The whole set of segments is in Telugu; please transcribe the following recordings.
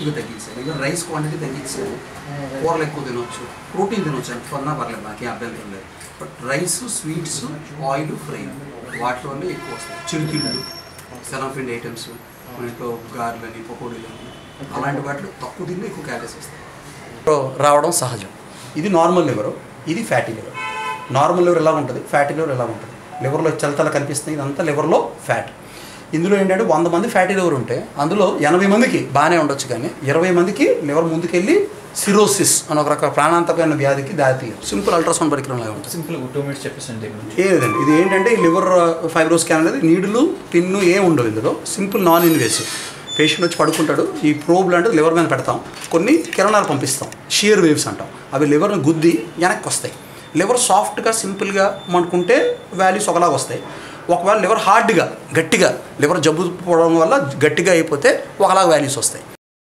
పూర్తిగా తగ్గించాలి ఈవెన్ రైస్ క్వాంటిటీ తగ్గించాలి కూరలు ఎక్కువ తినొచ్చు ప్రోటీన్ తినొచ్చు ఎంత కొన్నా పర్లేదు నాకేం అభ్యంతరం లేదు but rice sweets oil fry వాటి వల్ల ఎక్కువ వస్తాయి చిరుతిళ్ళు సెనఫిండ్ ఐటమ్స్ మనకు గారెలు అని పకోడీలు అని అలాంటి వాటిలో తక్కువ తిండి ఎక్కువ క్యాలరీస్ వస్తాయి రావడం సహజం ఇది నార్మల్ లివర్ ఇది ఫ్యాటీ లివర్ నార్మల్ లివర్ ఎలా ఉంటుంది ఫ్యాటీ లివర్ ఎలా ఉంటుంది లివర్లో చలతల కనిపిస్తుంది ఇదంతా లివర్లో ఫ్యాట్ ఇందులో ఏంటంటే వంద మంది ఫ్యాటీ లివర్ ఉంటే అందులో ఎనభై మందికి బాగానే ఉండొచ్చు కానీ ఇరవై మందికి లివర్ ముందుకెళ్ళి సిరోసిస్ అని ఒక రకమైన ప్రాణాంతకమైన వ్యాధికి దారితీయదు సింపుల్ అల్ట్రాసౌండ్ పరికరం లాగా ఉంటుంది సింపుల్ టూ మినిట్స్ చెప్పేసండి దీని గురించి ఏదండి ఇది ఏంటంటే ఈ లివర్ ఫైబ్రో స్కాన్ అనేది నీడులు పిన్ను ఏ ఉండవు ఇందులో సింపుల్ నాన్ ఇన్వేసివ్ పేషెంట్ వచ్చి పడుకుంటాడు ఈ ప్రోబ్లు అంటే లివర్ మీద పెడతాం కొన్ని కిరణాలు పంపిస్తాం షియర్ వేవ్స్ అంటాం అవి లివర్ని గుద్ది వెనక్కి వస్తాయి లివర్ సాఫ్ట్గా సింపుల్గా అనుకుంటే వాల్యూస్ ఒకలాగా వస్తాయి ఒకవేళ లివర్ హార్డ్గా గట్టిగా లివర్ జబ్బు పోవడం వల్ల గట్టిగా అయిపోతే ఒకలాగా వాల్యూస్ వస్తాయి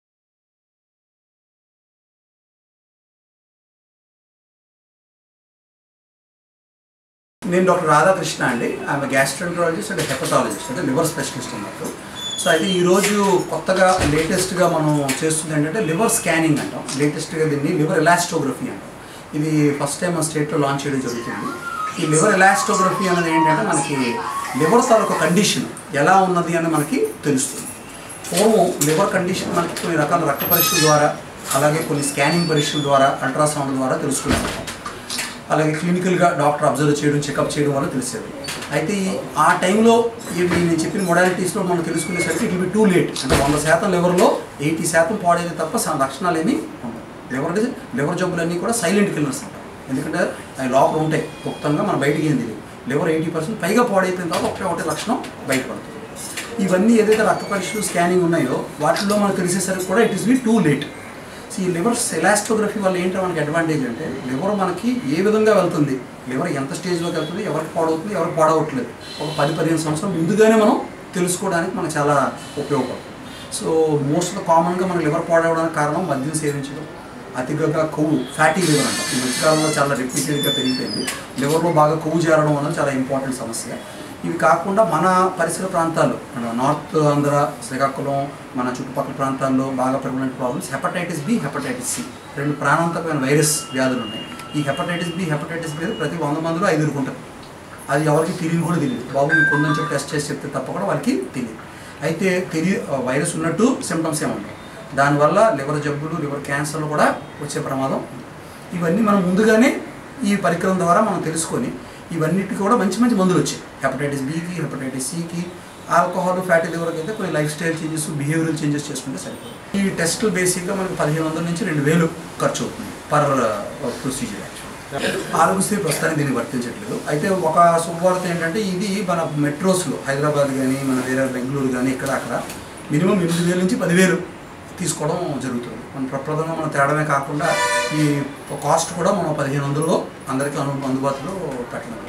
నేను డాక్టర్ రాధాకృష్ణ అండి ఆమె గ్యాస్ట్రెంట్రాలజిస్ట్ అండ్ హెపటాలజిస్ట్ అంటే లివర్ స్పెషలిస్ట్ అన్నట్టు సో అయితే ఈరోజు కొత్తగా లేటెస్ట్గా మనం చేస్తుంది ఏంటంటే లివర్ స్కానింగ్ అంటాం లేటెస్ట్గా దీన్ని లివర్ ఎలాస్టోగ్రఫీ అంటాం ఇది ఫస్ట్ టైం మన స్టేట్లో లాంచ్ చేయడం జరుగుతుంది ఈ లివర్ ఎలాస్టోగ్రఫీ అనేది ఏంటంటే మనకి లివర్ తాలూకు కండిషన్ ఎలా ఉన్నది అని మనకి తెలుస్తుంది పూర్వం లివర్ కండిషన్ మనకి కొన్ని రకాల రక్త పరీక్షల ద్వారా అలాగే కొన్ని స్కానింగ్ పరీక్షల ద్వారా అల్ట్రాసౌండ్ ద్వారా తెలుసుకున్నాం అలాగే క్లినికల్గా డాక్టర్ అబ్జర్వ్ చేయడం చెకప్ చేయడం వల్ల తెలిసేది అయితే ఈ- ఆ టైంలో ఇవి నేను చెప్పిన మొడాలిటీస్లో మనం తెలుసుకునేసరికి ఇట్ బి టూ లేట్ అంటే వంద శాతం లివర్లో ఎయిటీ శాతం పాడేది తప్ప స- లక్షణాలు ఏమీ ఉండవు లివర్ అంటే లివర్ జబ్బులన్నీ కూడా సైలెంట్ కిల్లర్స్ అంటారు ఎందుకంటే అవి లోపల ఉంటాయి గుప్తంగా మన బయటికి ఏం తెలియదు లివర్ ఎయిటీ పర్సెంట్ పైగా పాడైపోయిన తర్వాత ఒకటే ఒకటే లక్షణం బయటపడుతుంది ఇవన్నీ ఏదైతే రక్త పరీక్షలు స్కానింగ్ ఉన్నాయో వాటిల్లో మనకు తెలిసేసరికి కూడా it is be too late so ఈ లివర్ ఎలాస్టోగ్రఫీ వల్ల ఏంటో మనకి అడ్వాంటేజ్ అంటే లివర్ మనకి ఏ విధంగా వెళ్తుంది లివర్ ఎంత స్టేజ్లోకి వెళ్తుంది ఎవరికి పాడవుతుంది ఎవరికి పాడవట్లేదు ఒక పది పదిహేను సంవత్సరాలు ముందుగానే మనం తెలుసుకోవడానికి మనకు చాలా ఉపయోగపడుతుంది సో మోస్ట్ ఆఫ్ కామన్గా మన లివర్ పాడవడానికి కారణం మద్యం సేవించడం అతిగా కొవ్వు ఫ్యాటీ లివర్ అంటాం ఈ మధ్యకాలంలో చాలా రిపీటెడ్గా పెరిగిపోయింది లివర్లో బాగా కొవ్వు చేరడం అనేది చాలా ఇంపార్టెంట్ సమస్య ఇవి కాకుండా మన పరిసర ప్రాంతాల్లో మన నార్త్ ఆంధ్ర శ్రీకాకుళం మన చుట్టుపక్కల ప్రాంతాల్లో బాగా prevalent problems hepatitis B hepatitis C రెండు ప్రాణాంతకమైన వైరస్ వ్యాధులు ఉన్నాయి ఈ హెపటైటిస్ బి హెపటైటిస్ బి ప్రతి వంద మందిలో ఐదుగురు ఉంటారు అది ఎవరికి తెలియదు కూడా తెలియదు బాబు మీకు ఉందని చెప్పి టెస్ట్ చేసి చెప్తే తప్ప కూడా వాళ్ళకి తెలియదు అయితే తెలియ వైరస్ ఉన్నట్టు సిమ్టమ్స్ ఏముంటాయి దానివల్ల లివర్ జబ్బులు లివర్ క్యాన్సర్లు కూడా వచ్చే ప్రమాదం ఉంది. ఇవన్నీ మనం ముందుగానే ఈ పరికరం ద్వారా మనం తెలుసుకొని ఇవన్నిటికి కూడా మంచి మంచి మందులు వచ్చాయి హెపటైటిస్ బికి హెపటైటిస్ సికి ఆల్కహాల్ ఫ్యాటీ లివర్కి అయితే కొన్ని lifestyle changes behavioural changes చేసుకుంటే సరిపోతుంది ఈ టెస్టులు బేసిక్గా మనకి పదిహేను వందల నుంచి రెండు వేలు ఖర్చు అవుతుంది పర్ ప్రొసీజర్ ఆరోగ్యశ్రీ ప్రస్తుతానికి దీన్ని వర్తించట్లేదు అయితే ఒక శుభవార్త ఏంటంటే ఇది మన మెట్రోస్లో హైదరాబాద్ కానీ మన వేరే బెంగళూరు కానీ ఇక్కడ అక్కడ మినిమం ఎనిమిది వేల నుంచి పదివేలు తీసుకోవడం జరుగుతుంది మన ప్రప్రదంగా మనం తేడమే కాకుండా ఈ కాస్ట్ కూడా మనం పదిహేను వందలలో అందరికీ అను అందుబాటులో పెట్టడం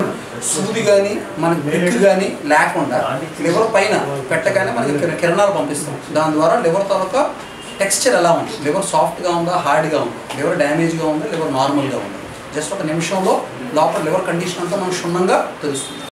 సూది కానీ మనకి బ్రిక్ కానీ లేకుండా లివర్ పైన పెట్టగానే మనకి కిర- కిరణాలు పంపిస్తాం దాని ద్వారా లివర్ తాలూకా టెక్స్చర్ ఎలా ఉంది లివర్ సాఫ్ట్గా ఉందా హార్డ్గా ఉందా లివర్ డ్యామేజ్గా ఉందా లివర్ నార్మల్గా ఉందా జస్ట్ ఒక నిమిషంలో లోపల లివర్ కండిషన్ అంతా మనకు క్షుణ్ణంగా తెలుస్తుంది